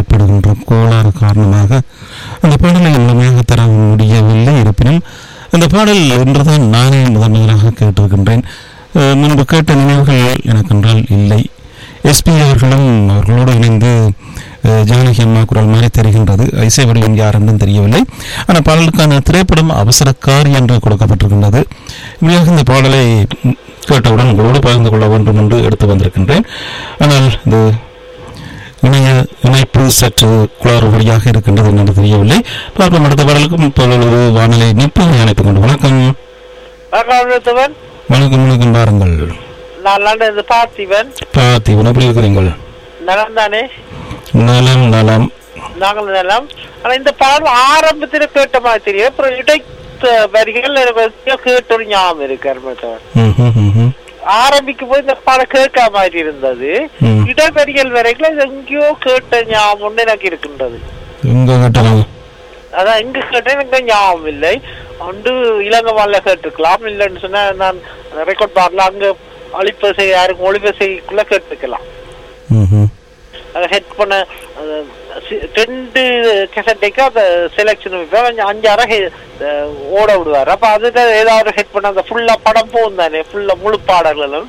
ஏற்படுகின்ற கோளாறு காரணமாக அந்த பாடலை முழுமையாக தர முடியவில்லை இருப்பினும் அந்த பாடல் என்றுதான் நானே முதன் முதலாக கேட்டிருக்கின்றேன் அஹ், முன்பு கேட்ட நினைவுகள் எனக்கென்றால் இல்லை எஸ்பி அவர்களும் அவர்களோடு இணைந்து அஹ், ஜானகி அம்மா குரல் மாதிரி தெரிகின்றது இசை வடிவம் யார் என்றும் தெரியவில்லை ஆனால் பாடலுக்கான திரைப்படம் அவசரக்காரி என்று கொடுக்கப்பட்டிருக்கின்றது இப்படியாக இந்த பாடலை ம், கேட்டவுடன் உங்களோடு பகிர்ந்து கொள்ள வேண்டும் என்று எடுத்து வந்திருக்கின்றேன் ஆனால் இது இணைய இணைப்பு சற்று குளாறு வழியாக இருக்கின்றது என்று தெரியவில்லை பார்ப்போம் அடுத்த பாடலுக்கும் இப்பொழுது வானிலை நிற்பதை அழைப்பு கொண்டு வணக்கம் வணக்கம் வணக்கம் வணக்கம் பாருங்கள் நான் லண்டன் இருந்து பார்த்திபன் பார்த்திவன் எப்படி இருக்கிறீங்கள் நலம் தானே நலம் நலம் நாங்கள் நலம் ஆனா இந்த பாடல் ஆரம்பத்துல கேட்ட மாதிரி தெரியும் அப்புறம் இடை வரிகள் எனக்கு வந்து கேட்ட ஒரு ஞாபகம் இருக்கு அருமத்தவன் ம், ம், ம், ம். ஆரம்பிக்கும் போது இந்த பாடம் கேட்க மாதிரி இருந்தது ம். இடைவெளிகள் வரைக்கும் இது எங்கேயோ கேட்ட ஞாபகம் எனக்கு இருக்கின்றது எங்க கட்டணம் அதான் எங்க கேட்டேன் எனக்கு ஞாபகம் இல்லை அண்டு இலங்கை வாழ கேட்டிருக்கலாம் இல்லைன்னு சொன்னா நான் ரெக்கார்ட் பாடல அங்க ஒளிப்பசை யாருக்கும் ஒளிப்பசைக்குள்ள கேட்டுக்கலாம் ம், ம். அதை ஹெட் பண்ண அது சி- ரெண்டு கெசட்டைக்கு அந்த செலெக்ஷன் வைப்பேன் அஞ்சாறு he- அஹ் ஓட விடுவார் அப்ப அதுல ஏதாவது ஹெட் பண்ண அந்த ஃபுல்லா படம் போகும் தானே ஃபுல்லா முழு பாடல்களும்